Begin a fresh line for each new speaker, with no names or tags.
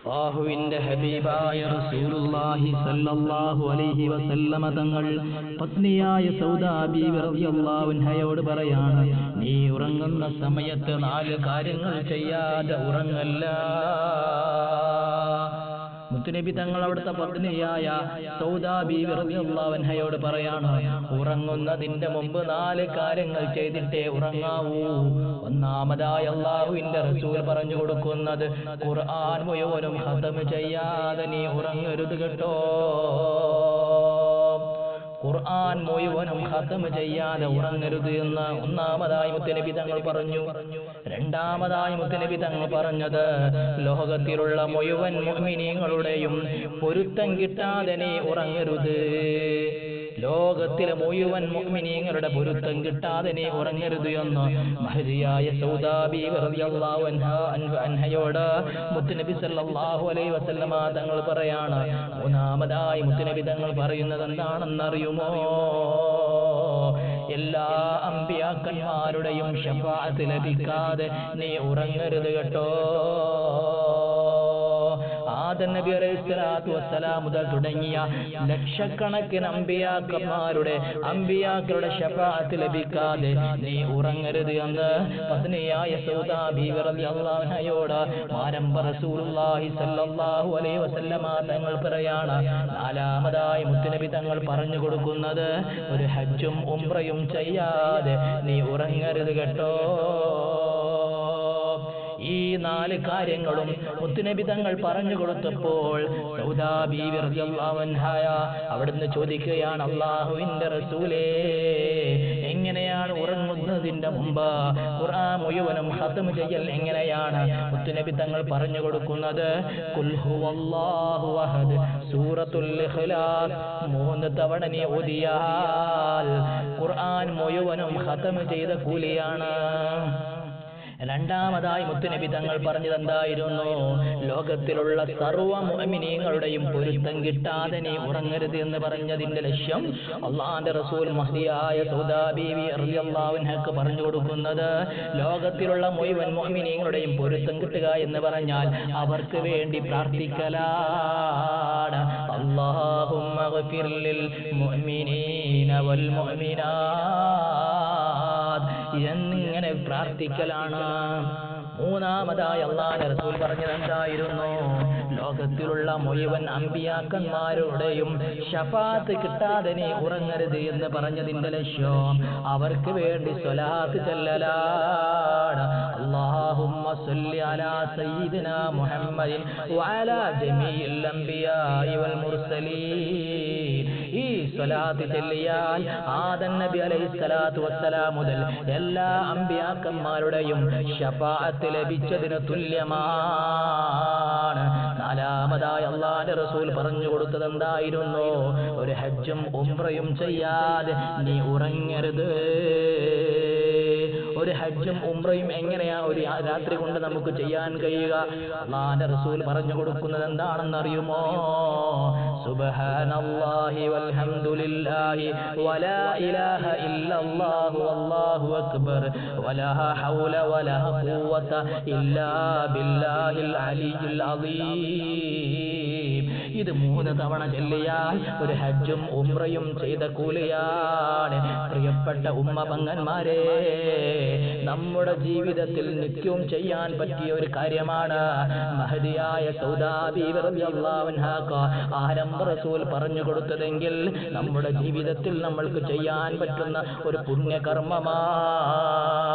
അള്ളാഹുവിന്റെ ഹബീബായ റസൂലുള്ളാഹി സല്ലല്ലാഹു അലൈഹി വസല്ലമ തങ്ങൾ പത്നിയായ സൗദാ ബീവി റളിയല്ലാഹു അൻഹയോട് പറയാണ് നീ ഉറങ്ങുന്ന സമയത്ത് നാല് കാര്യങ്ങൾ ചെയ്യാതെ ഉറങ്ങല്ല മുത്തുനബി തങ്ങൾ അവിടുത്തെ പത്നിയായ സൗദാ ബീവി റളിയല്ലാഹു അൻഹയോട് പറയാണ് ഉറങ്ങുന്നതിന്റെ മുമ്പ് നാല് കാര്യങ്ങൾ ചെയ്തിട്ടേ ഉറങ്ങാവൂ ഒന്നാമതായി അള്ളാഹുവിന്റെ റസൂൽ പറഞ്ഞു കൊടുക്കുന്നത് ഖുർആൻ മുഴുവനും ഖതം ചെയ്യാതെ നീ ഉറങ്ങരുത് കേട്ടോ ഖുർആൻ മുഴുവനും ഖതം ചെയ്യാതെ ഉറങ്ങരുത് എന്ന് ഒന്നാമതായി മുത്തനബി തങ്ങൾ പറഞ്ഞു രണ്ടാമതായി മുത്തനബി തങ്ങൾ പറഞ്ഞത് ലോകത്തിലുള്ള മുഴുവൻ മുഅ്മിനീങ്ങളുടെയും പൊരുത്തം കിട്ടാതെ നീ ഉറങ്ങരുത് ലോകത്തിലെ മുഴുവൻ മുഅ്മിനീങ്ങളുടെ പൊരുത്തം കിട്ടാതെ നീ ഉറങ്ങരുത് എന്ന് മഹദിയായ സൗദാബി റളിയല്ലാഹു അൻഹ അൻഹ- അൻഹയോട് മുത്തുനബി സല്ലല്ലാഹു അലൈഹി വസല്ലമ തങ്ങൾ പറയാണ് മൂന്നാമതായി മുത്തുനബി തങ്ങൾ പറയുന്നത് എന്താണെന്നറിയുമോ എല്ലാ അമ്പിയാക്കന്മാരുടെയും ഷഫാഅത്ത് ലഭിക്കാതെ നീ ഉറങ്ങരുത് കേട്ടോ ആദം നബി അലൈഹി സ്വലാത്തു വസ്സലാം മുതൽ തുടങ്ങിയ ലക്ഷക്കണക്കിന് അമ്പിയാക്കന്മാരുടെ അമ്പിയാക്കളുടെ ഷഫാഅത്ത് ലഭിക്കാതെ നീ ഉറങ്ങരുത് എന്ന് പത്നിയായ സൗദാ ബീവി റളിയല്ലാഹു അൻഹയോട് മാരമ്പ റസൂലുള്ളാഹി സ്വല്ലല്ലാഹു അലൈഹി വസല്ലമ തങ്ങൾ പറയാണ് നാലാമതായി മുത്തുനബി തങ്ങൾ പറഞ്ഞു കൊടുക്കുന്നത് ഒരു ഹജ്ജും ഉംറയും ചെയ്യാതെ നീ ഉറങ്ങരുത് കേട്ടോ ഈ നാല് കാര്യങ്ങളും മുത്തുനബി തങ്ങൾ പറഞ്ഞു കൊടുത്തപ്പോൾ സൗദാ ബീവി റളിയല്ലാഹു അൻഹായ അവിടുന്ന് ചോദിക്കുകയാണ് അള്ളാഹുവിന്റെ റസൂലേ എങ്ങനെയാണ് ഉറങ്ങുന്നതിന്റെ മുമ്പ് ഖുർആൻ മുഴുവനും ഖത്ം ചെയ്യൽ എങ്ങനെയാണ് മുത്തുനബി തങ്ങൾ പറഞ്ഞു കൊടുക്കുന്നത് ഖുൽ ഹുവല്ലാഹു അഹദ് സൂറത്തുൽ ഇഖ്ലാസ് മൂന്ന് തവണ നീ ഓതിയാൽ ഖുർആൻ മുഴുവനും ഖത്ം ചെയ്ത കൂലിയാണ് രണ്ടാമതായി മുത്തുനബി തങ്ങൾ പറഞ്ഞതെന്തായിരുന്നു ലോകത്തിലുള്ള സർവ്വ മുഅ്മിനീങ്ങളുടെയും പൊരുത്തം കിട്ടാതെ നീ ഉറങ്ങരുത് എന്ന് പറഞ്ഞതിന്റെ ലക്ഷ്യം അള്ളാന്റെ റസൂൽ മഹദിയായ സൗദാ ബീവി റളിയല്ലാഹു അൻഹക്ക് പറഞ്ഞു കൊടുക്കുന്നത് ലോകത്തിലുള്ള മുഴുവൻ മുഅ്മിനീങ്ങളുടെയും പൊരുത്തം കിട്ടുക എന്ന് പറഞ്ഞാൽ അവർക്ക് വേണ്ടി പ്രാർത്ഥിക്കലാണ് അല്ലാഹുമ്മ ഗഫിർ ലിൽ മുഅ്മിനീന വൽ മുഅ്മിനാത്ത് എന്നിങ്ങനെ പ്രാർത്ഥിക്കലാണ് മൂന്നാമതായി അള്ളാഹ് റസൂൽ പറഞ്ഞത് എന്തായിരുന്നു ലോകത്തിലുള്ള മുഴുവൻ അമ്പിയാക്കന്മാരുടെയും ഷഫാത്ത് കിട്ടാതെ നീ ഉറങ്ങരുത് എന്ന് പറഞ്ഞതിന്റെ ലക്ഷ്യം അവർക്ക് വേണ്ടി സ്വലാത്ത് ചെല്ലലാണ് അല്ലാഹുമ്മ സല്ലി അലാ സയ്യിദിനാ മുഹമ്മദിൻ വഅലാ ജമീഇൽ അംബിയാഇ വൽ മുർസലീൻ ഈ സ്വലാത്ത് ചെല്ലിയാൽ ആദൻ നബി അലൈഹി സ്വലാത്തു വസ്സലാം മുതൽ എല്ലാ അമ്പിയാക്കന്മാരുടെയും ഷഫാഅത്ത് ലഭിച്ചതിന് തുല്യമാണ് നാലാമതായി അള്ളാന്റെ റസൂൽ പറഞ്ഞു കൊടുത്തത് എന്തായിരുന്നു ഒരു ഹജ്ജും ഉംറയും ചെയ്യാതെ നീ ഉറങ്ങരുത് ഒരു ഹജ്ജും ഉംറയും എങ്ങനെയാ ഒരു രാ- രാത്രി കൊണ്ട് നമുക്ക് ചെയ്യാൻ കഴിയുക അള്ളാന്റെ റസൂൽ പറഞ്ഞു കൊടുക്കുന്നത് എന്താണെന്ന് അറിയുമോ സുബ്ഹാനല്ലാഹി വൽഹംദുലില്ലാഹി വലാ ഇലാഹ ഇല്ലല്ലാഹു വല്ലാഹു അക്ബർ വലാ ഹൗല വലാ ഖുവത ഇല്ലാ ബില്ലാഹിൽ അലിയിൽ അളീം ഇത് മൂന്ന് തവണ ചൊല്ലിയാൽ ഒരു ഹജ്ജും ഉംറയും ചെയ്ത കൂലിയാണ് പ്രിയപ്പെട്ട ഉമ്മ പങ്ങന്മാരെ നമ്മുടെ ജീവിതത്തിൽ നിത്യവും ചെയ്യാൻ പറ്റിയ ഒരു കാര്യമാണ് മഹദിയായ സൗദാബിഅള്ളാഹ്ക്ക് ആരംഭ റസൂൽ പറഞ്ഞു കൊടുത്തതെങ്കിൽ നമ്മുടെ ജീവിതത്തിൽ നമ്മൾക്ക് ചെയ്യാൻ പറ്റുന്ന ഒരു പുണ്യകർമ്മമാണ്